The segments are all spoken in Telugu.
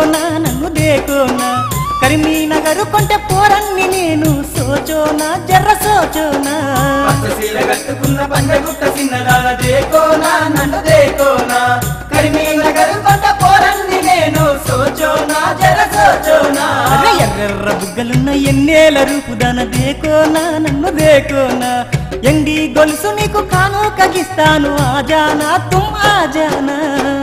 దేకోనా నన్ను దేకోనా కరీంనగర్ కొంటే పోరన్ని నేను సోచోనా జర్ర సోచోనా పచ్చ సీర కట్టుకున్న పంజగుట్ట చిన్నదాన దేకోనా నన్ను దేకోనా కరిమీనగర్ కొండ పోరన్ని నేను సోచోనా జర సోచోనా అరే ఎర్రెర్ర బుగ్గలున్న ఎన్నేల రూపుదన దేకోనా నన్ను దేకోనా ఎండి గొలుసు నీకు కాను కగిస్తాను ఆజానా తుమ్ ఆజానా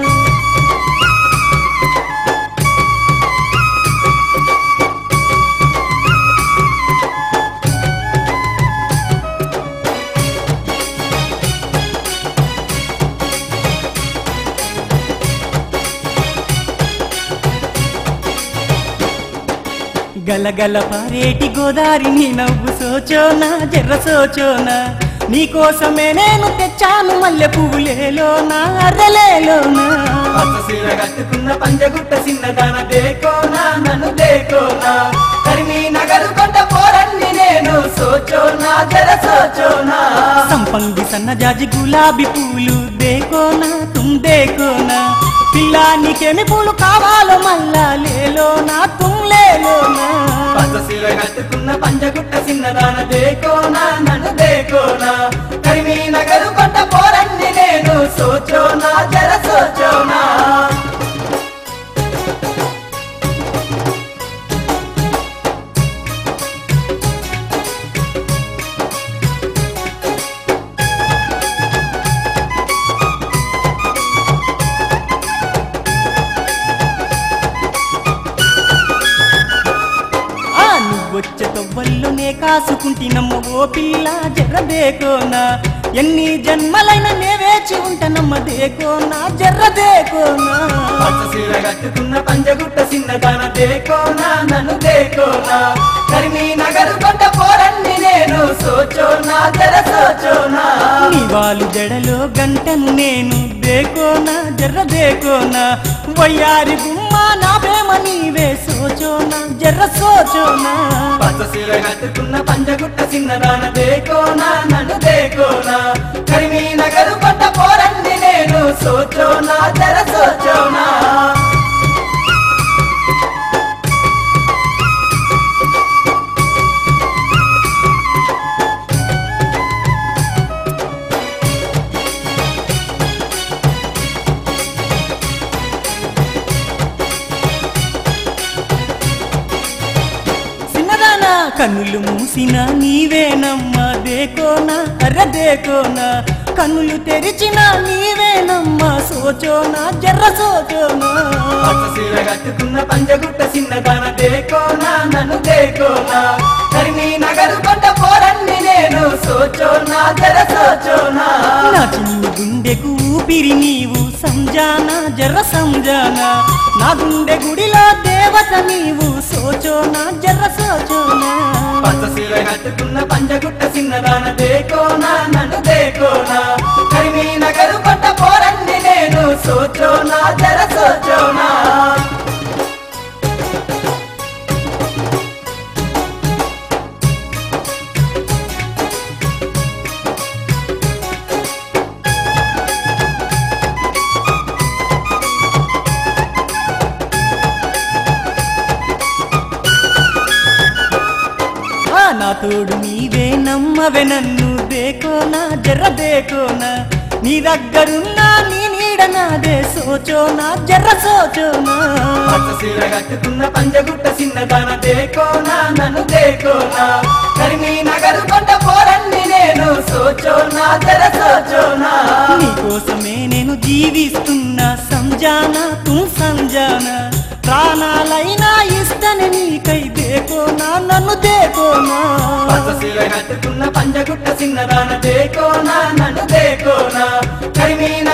గలగల పారేటి గోదారి నీ నవ్వు సోచోనా జర్ర సోచోనా నీకోసమే నేను తెచ్చాను మల్లె పువ్వులేలోనా అర్రలేలోనా పచ్చ సీర కట్టుకున్న పంజగుట్ట చిన్నదాన దేకోనా నన్ను దేకోనా కరిమీనగర్ కొండ పోరన్ని నేను సోచోనా జర సోచోనా సంపంగి సన్నజాజి గులాబీ పూలు దేకోనా తుమ్ దేకోనా పిల్లా నీకేమి పూలు కావాలో మళ్ళా లేలోనా తుమ్ లేలోనా పచ్చ సీర కట్టుకున్న పంజగుట్ట చిన్నదాన దేకోనా నన్ను దేకోనా కరిమీనగర్ కొండ పోరన్ని నేను సోచోనా జర సోచోనా ఆ నువ్వొచ్చే తొవ్వల్లోనే కాసుకుంటినమ్మ ఓ పిల్ల జర్ర దేకోనా ఎన్ని జన్మలైన నే వేచి ఉంటానమ్మ దేకోనా జర్ర దేకోనా పచ్చ సీర కట్టుకున్న పంజగుట్ట చిన్నదాన దేకోనా నన్ను దేకోనా కరిమీ నగరు కొండ పోరన్ని నేను సోచోనా జర సోచోనా నీ వాళ్ళు జడలో గంటను నేను దేకోనా జర్ర దేకోనా వయ్యారి గుమ్మ నా ప్రేమ నీవే సోచోనా జర్ర సోచోనా పచ్చ సీర కట్టుకున్న పంజగుట్ట చిన్నదాన దేకోనా నన్ను దేకోనా కరిమీ నగరు కొండ పోరన్ని నేను సోచోనా జర సోచోనా చిన్నదానా కన్నులు మూసిన నీవేనమ్మా దేకోనా అర్ర దేకోనా కన్నులు తెరిచిన నీవేనమ్మా సోచోనా జర్ర సోచోనా పచ్చ సీర కట్టుకున్న పంజగుట్ట చిన్నదాన దేకోనా నన్ను దేకోనా కరిమీ నగరు కొండ పోరన్ని నేను సోచోనా జర సోచోనా నా చిన్ని గుండెకు ఊపిరి నీవు సంజానా జర్ర సంజానా నా గుండె గుడిలో దేవత నీవు సోచోనా జర్ర సోచోనా పచ్చ సీర కట్టుకున్న పంజగుట్ట చిన్నదాన దేకోనా నన్ను దేకోనా కరిమీ నగరు కొండ పోరన్ని నేను సోచోనా జర సోచోనా ఆ నా తోడు నీవే నమ్మవే నన్ను దేకోనా జర్ర దేకోనా నీ దగ్గరున్నా నీ నీడ నాదే సోచోనా జర్ర సోచోనా పచ్చ సీర కట్టుకున్న పంజగుట్ట చిన్నదాన దేకోనా నన్ను దేకోనా కరిమీ నగరు కొండ పోరన్ని నేను సోచోనా జర సోచోనా నీకోసమే నేను జీవిస్తున్నా సంజానా తూ సంజానా ప్రాణాలైనా ఇస్తని నీకై దేకోనా నన్ను దేకోనా పచ్చ సీర కట్టుకున్న పంజగుట్ట చిన్నదాన దేకోనా నన్ను దేకోనా కరిమీ